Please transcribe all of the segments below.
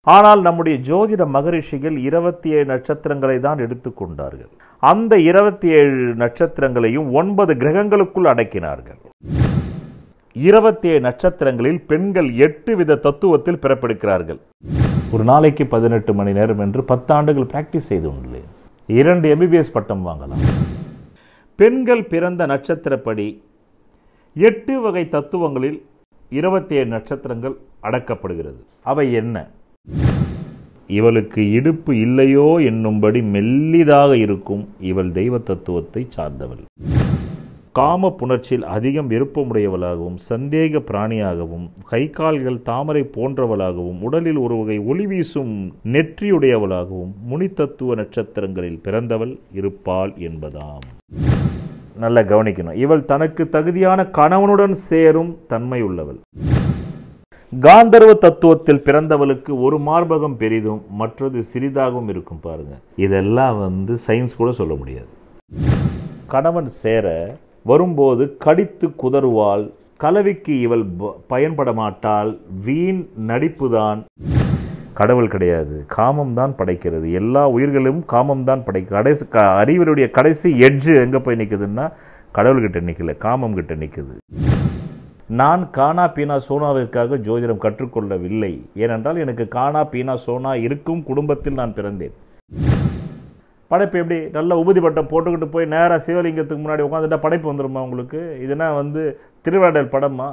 ஆனால் நம்முடைய ஜோதிட மகரிஷிகள் இருபத்தி ஏழு நட்சத்திரங்களை தான் எடுத்துக்கொண்டார்கள் அந்த இருபத்தி ஏழு நட்சத்திரங்களையும் ஒன்பது கிரகங்களுக்குள் அடக்கினார்கள் இருபத்தி ஏழு நட்சத்திரங்களில் பெண்கள் எட்டு வித தத்துவத்தில் பிறப்பெடுக்கிறார்கள் ஒரு நாளைக்கு பதினெட்டு மணி நேரம் என்று பத்தாண்டுகள் பிராக்டிஸ் செய்து உள்ளேன் இரண்டு எம்பிபிஎஸ் பட்டம் வாங்கலாம் பெண்கள் பிறந்த நட்சத்திரப்படி எட்டு வகை தத்துவங்களில் இருபத்தி ஏழு நட்சத்திரங்கள் அடக்கப்படுகிறது அவை என்ன இவளுக்கு இடுப்பு இல்லையோ என்னும்படி மெல்லிதாக இருக்கும் இவள் தெய்வ தத்துவத்தை சார்ந்தவள் காம புணர்ச்சியில் அதிகம் விருப்பமுடையவளாகவும் சந்தேக பிராணியாகவும் கை கால்கள் தாமரை போன்றவளாகவும் உடலில் ஒரு வகை ஒளி வீசும் நெற்றியுடையவளாகவும் முனித்தத்துவ நட்சத்திரங்களில் பிறந்தவள் இருப்பாள் என்பதாம் நல்லா கவனிக்கணும் இவள் தனக்கு தகுதியான கணவனுடன் சேரும் தன்மை உள்ளவள் காந்தர்வ தத்துவத்தில் பிறந்தவளுக்கு ஒரு மார்பகம் பெரிதும் மற்றது சிறிதாகவும் இருக்கும் பாருங்க இதெல்லாம் வந்து சயின்ஸ் கூட சொல்ல முடியாது கணவன் சேர வரும்போது கடித்து குதறுவாள் கலவிக்கு இவள் ப- பயன்பட மாட்டாள் வீண் நடிப்புதான் கடவுள் கிடையாது காமம் தான் படைக்கிறது எல்லா உயிர்களும் காமம் தான் படை கடைசி க- அறிவியலுடைய கடைசி எட்ஜ் எங்கே போய் நிற்குதுன்னா கடவுள்கிட்ட நிற்கல காமம் கிட்ட நிற்குது நான் கானா பீனா சோனாவிற்காக ஜோதிடம் கற்றுக்கொள்ளவில்லை ஏனென்றால் எனக்கு கானா பீனா சோனா இருக்கும் குடும்பத்தில் நான் பிறந்தேன் படைப்பு எப்படி நல்ல உபதி பட்டம் போட்டுக்கிட்டு போய் நேராக சிவலிங்கத்துக்கு முன்னாடி உட்காந்துட்டா படைப்பு வந்துருமா உங்களுக்கு இதுனா வந்து திருவாடல் படமா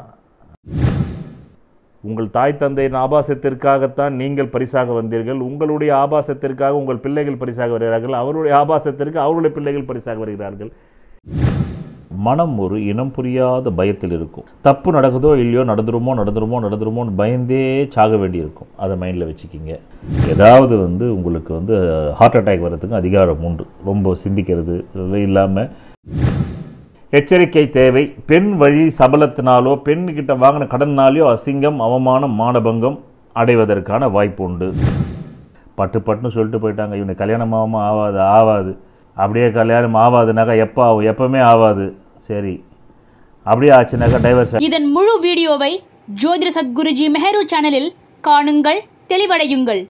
உங்கள் தாய் தந்தையின் ஆபாசத்திற்காகத்தான் நீங்கள் பரிசாக வந்தீர்கள் உங்களுடைய ஆபாசத்திற்காக உங்கள் பிள்ளைகள் பரிசாக வருகிறார்கள் அவருடைய ஆபாசத்திற்கு அவருடைய பிள்ளைகள் பரிசாக வருகிறார்கள் மனம் ஒரு இனம் புரியாத பயத்தில் இருக்கும் தப்பு நடக்குதோ இல்லையோ நடந்துருமோ நடந்துருமோ நடந்துருமோன்னு பயந்தே சாக வேண்டியிருக்கும் அதை மைண்டில் வச்சுக்கிங்க ஏதாவது வந்து உங்களுக்கு வந்து ஹார்ட் அட்டாக் வர்றதுக்கு அதிகாரம் உண்டு ரொம்ப சிந்திக்கிறது இல்லாமல் எச்சரிக்கை தேவை பெண் வழி சபலத்தினாலோ பெண்கிட்ட வாங்கின கடன்னாலேயோ அசிங்கம் அவமானம் மானபங்கம் அடைவதற்கான வாய்ப்பு உண்டு பட்டு பட்டுன்னு சொல்லிட்டு போயிட்டாங்க இவனுக்கு கல்யாணம் ஆகாம ஆகாது ஆகாது அப்படியே கல்யாணம் ஆகாதுனாக்கா எப்போ ஆகும் எப்பவுமே ஆகாது சரி அப்படியே ஆச்சுனாக்கா டைவர்ஸ் இதன் முழு வீடியோவை ஜோதிட சத்குருஜி மெஹரு சேனலில் காணுங்கள் தெளிவடையுங்கள்